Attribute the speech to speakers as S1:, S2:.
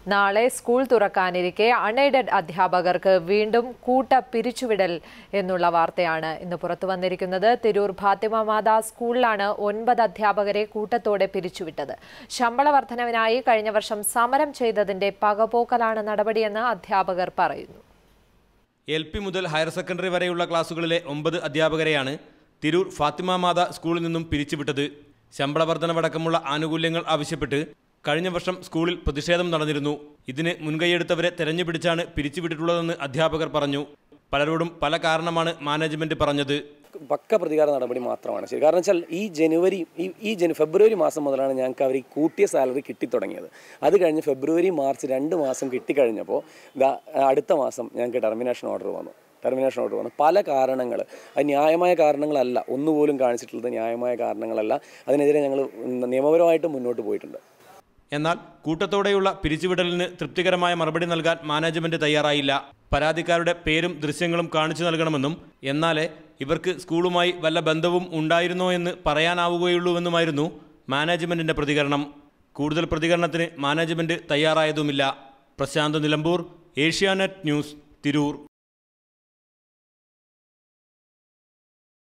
S1: നാളെ school തുറക്കാനിരിക്കെ unaided അധ്യാപകർക്ക് വീണ്ടും കൂട്ട പിരിച്ചുവിടൽ എന്നുള്ള വാർത്തയാണ് ഇന്ന് പുറത്തു വന്നിരിക്കുന്നത് തിരൂർ ഫാത്തിമ മാതാ സ്കൂളിലാണ് ഒൻപത് അധ്യാപകരെ കൂട്ടത്തോടെ പിരിച്ചുവിട്ടത് ശമ്പള വർധനവിനായി കഴിഞ്ഞ വർഷം സമരം ചെയ്തതിന്റെ പകപോക്കലാണ് നടപടിയെന്ന് അധ്യാപകർ പറയുന്നു
S2: എൽ പി മുതൽ ഹയർ സെക്കൻഡറി വരെയുള്ള ക്ലാസുകളിലെ ഒമ്പത് അധ്യാപകരെയാണ് തിരൂർ ഫാത്തിമ മാത സ്കൂളിൽ നിന്നും പിരിച്ചുവിട്ടത് ശമ്പള വർധനവടക്കമുള്ള ആനുകൂല്യങ്ങൾ ആവശ്യപ്പെട്ട് കഴിഞ്ഞ വർഷം സ്കൂളിൽ പ്രതിഷേധം നടന്നിരുന്നു ഇതിന് മുൻകൈയെടുത്തവരെ തെരഞ്ഞുപിടിച്ചാണ് പിരിച്ചുവിട്ടിട്ടുള്ളതെന്ന് അധ്യാപകർ പറഞ്ഞു പലരോടും പല കാരണമാണ് മാനേജ്മെന്റ് പറഞ്ഞത്
S3: പക്ക പ്രതികാര നടപടി മാത്രമാണ് ശരി കാരണം വെച്ചാൽ ഈ ജനുവരി ഈ ഈ ജനു ഫെബ്രുവരി മാസം മുതലാണ് ഞങ്ങൾക്ക് അവർ ഈ കൂട്ടിയ സാലറി കിട്ടിത്തുടങ്ങിയത് അത് കഴിഞ്ഞ് ഫെബ്രുവരി മാർച്ച് രണ്ട് മാസം കിട്ടിക്കഴിഞ്ഞപ്പോൾ ദാ അടുത്ത മാസം ഞങ്ങൾക്ക് ടെർമിനേഷൻ ഓർഡർ വന്നു ടെർമിനേഷൻ ഓർഡർ വന്നു പല കാരണങ്ങൾ അത് ന്യായമായ കാരണങ്ങളല്ല ഒന്നുപോലും കാണിച്ചിട്ടുള്ളത് ന്യായമായ കാരണങ്ങളല്ല അതിനെതിരെ ഞങ്ങൾ നിയമപരമായിട്ട് മുന്നോട്ട് പോയിട്ടുണ്ട്
S2: എന്നാൽ കൂട്ടത്തോടെയുള്ള പിരിച്ചുവിടലിന് തൃപ്തികരമായ മറുപടി നൽകാൻ മാനേജ്മെന്റ് തയ്യാറായില്ല പരാതിക്കാരുടെ പേരും ദൃശ്യങ്ങളും കാണിച്ചു നൽകണമെന്നും എന്നാലേ ഇവർക്ക് സ്കൂളുമായി വല്ല ബന്ധവും ഉണ്ടായിരുന്നോ എന്ന് പറയാനാവുകയുള്ളൂവെന്നുമായിരുന്നു മാനേജ്മെന്റിന്റെ പ്രതികരണം കൂടുതൽ പ്രതികരണത്തിന് മാനേജ്മെന്റ് തയ്യാറായതുമില്ല പ്രശാന്ത് നിലമ്പൂർ ഏഷ്യാനെറ്റ് ന്യൂസ് തിരൂർ